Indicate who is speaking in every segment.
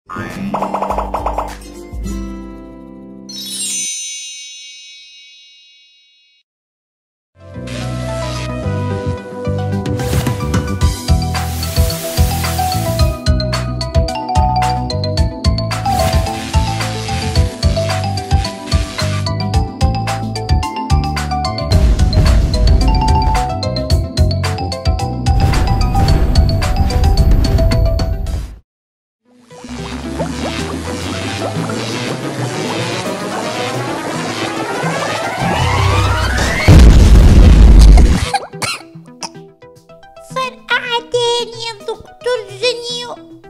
Speaker 1: فرقعة تاني يا دكتور جنيو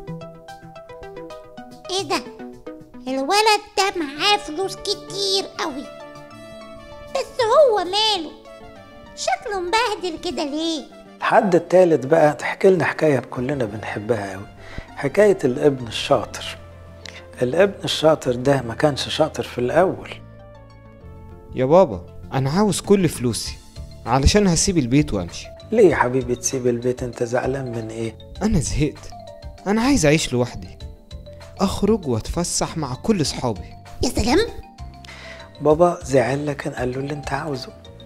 Speaker 1: ايه ده الولد ده معاه فلوس كتير قوي بس هو ماله شكله مبهدل كده ليه
Speaker 2: الحد التالت بقى تحكي لنا حكاية كلنا بنحبها قوي حكاية الابن الشاطر الابن الشاطر ده ما كانش شاطر في الأول
Speaker 3: يا بابا أنا عاوز كل فلوسي علشان هسيب البيت وأمشي
Speaker 2: ليه يا حبيبي تسيب البيت انت زعلان من ايه
Speaker 3: أنا زهقت أنا عايز أعيش لوحدي أخرج وأتفسح مع كل صحابي
Speaker 1: يا سلام
Speaker 2: بابا زعل لكن قال له اللي انت عاوزه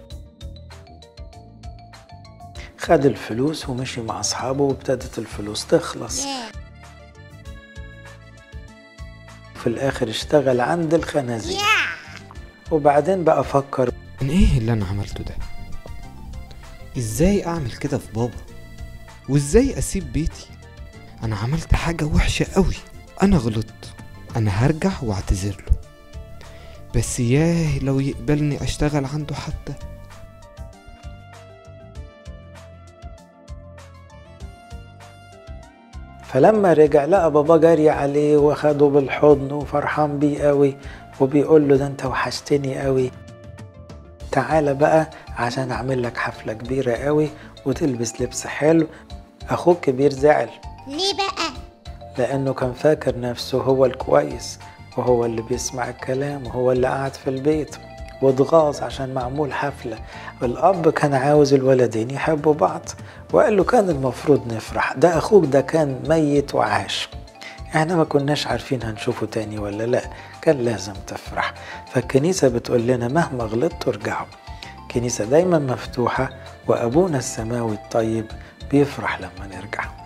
Speaker 2: خد الفلوس ومشي مع اصحابه وابتدت الفلوس تخلص
Speaker 1: ياه
Speaker 2: في الاخر اشتغل عند الخنازير
Speaker 1: ياه
Speaker 2: وبعدين بقى فكر
Speaker 3: من إيه اللي أنا عملته ده؟ إزاي أعمل كده في بابا؟ وإزاي أسيب بيتي؟ أنا عملت حاجة وحشة قوي أنا غلطت أنا هرجع وأعتذر له بس ياه لو يقبلني أشتغل عنده حتى
Speaker 2: فلما رجع لقى بابا جاري عليه واخده بالحضن وفرحان بيه قوي وبيقول له ده انت وحشتني قوي تعالى بقى عشان اعمل لك حفلة كبيرة قوي وتلبس لبس حلو اخوك كبير زعل
Speaker 1: ليه بقى
Speaker 2: لانه كان فاكر نفسه هو الكويس وهو اللي بيسمع الكلام وهو اللي قاعد في البيت واتغاظ عشان معمول حفلة الأب كان عاوز الولدين يحبوا بعض وقال له كان المفروض نفرح ده أخوك ده كان ميت وعاش احنا ما كناش عارفين هنشوفه تاني ولا لا كان لازم تفرح فالكنيسة بتقول لنا مهما غلطتوا ارجعوا الكنيسة دايما مفتوحة وأبونا السماوي الطيب بيفرح لما نرجع